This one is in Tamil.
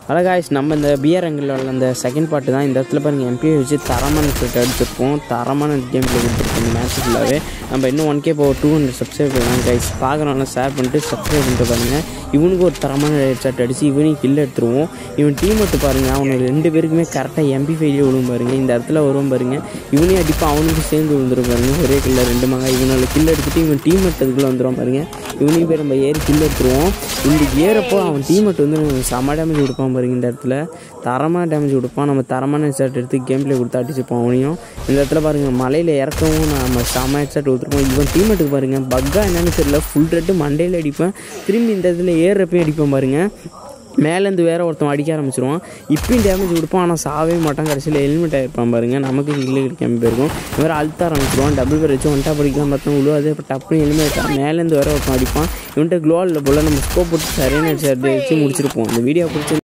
ஹலோ காய்ஸ் நம்ம இந்த பிஆர் அங்கில் உள்ள அந்த செகண்ட் பார்ட்டு தான் இந்த இடத்துல பாருங்க எம்பியை வச்சு தரமான செட் அடிச்சிருப்போம் தரமான கேம் பிளே கொடுத்துருக்கோம் இந்த மேட்ச் ஃபுல்லாகவே நம்ம இன்னும் ஒன் கே இப்போ டூ ஹண்ட்ரட் சப்ஸ்கிரைப் பண்ணலாம் கைஸ் பார்க்குறவங்க ஷேர் பண்ணிட்டு சப்ஸ்கிரைப் பண்ணிட்டு பாருங்க இவனுக்கு ஒரு தரமான ஹெட்ஷாட் அடிச்சு இவனையும் கில் எடுத்துருவோம் இவன் டீம் மட்டும் பாருங்க அவனுக்கு ரெண்டு பேருக்குமே கரெக்டாக எம்பி ஃபைவ்லேயே விழுவும் பாருங்க இந்த இடத்துல வருவோம் பாருங்க இவனையும் அடிப்பான் அவனுக்கும் சேர்ந்து விழுந்துரும் பாருங்க ஒரே கில்ல ரெண்டு மங்க இவனால கில் எடுத்துட்டு இவன் டீம் மட்டுக்குள்ளே வந்துடும் பாருங்க இவனையும் போய் நம்ம ஏறி கில் எடுத்துருவோம் இந்த ஏறப்போ அவன் டீம் மட்டும் வந்து நமக்கு செம டேமேஜ் கொடுப்பான் பாருங்க இந்த இடத்துல தரமான டேமேஜ் கொடுப்பான் நம்ம தரமான ஹெட்ஷாட் எடுத்து கேம் பிளே கொடுத்து அடிச்சுப்போம் அவனையும் இந்த இடத்துல பாருங்க மலையில் இறக்கவும் நம்ம செம ஹெட்ஷாட் கொடுத்துருப்போம் இவன் டீமேட்டுக்கு பாருங்க பக்கா என்னன்னு தெரியல ஃபுல் ரெட்டு மண்டையில் அடிப்பேன் திரும்பி இந்த இடத்துல ஏறுறப்பையும் அடிப்பேன் பாருங்க மேலேருந்து வேற ஒருத்தன் அடிக்க ஆரம்பிச்சிருவான் இப்பயும் டேமேஜ் கொடுப்பான் ஆனால் சாவே மாட்டான் கடைசியில் ஹெல்மெட் ஆகிருப்பான் பாருங்க நமக்கு இல்லை கிடைக்காம போயிருக்கும் வேறு அழுத்த ஆரம்பிச்சிருவான் டபுள் பேர் வச்சு ஒன்ட்டா படிக்கலாம் பார்த்தா உழுவாது இப்போ டப்புனு ஹெல்மெட் மேலேருந்து வேற ஒருத்தன் அடிப்பான் இவன்ட்ட க்ளோவில் போல் நம்ம ஸ்கோப் போட்டு சரியான வச்சு முடிச்சிருப்போம் இந்த வீடியோ பிடிச்சி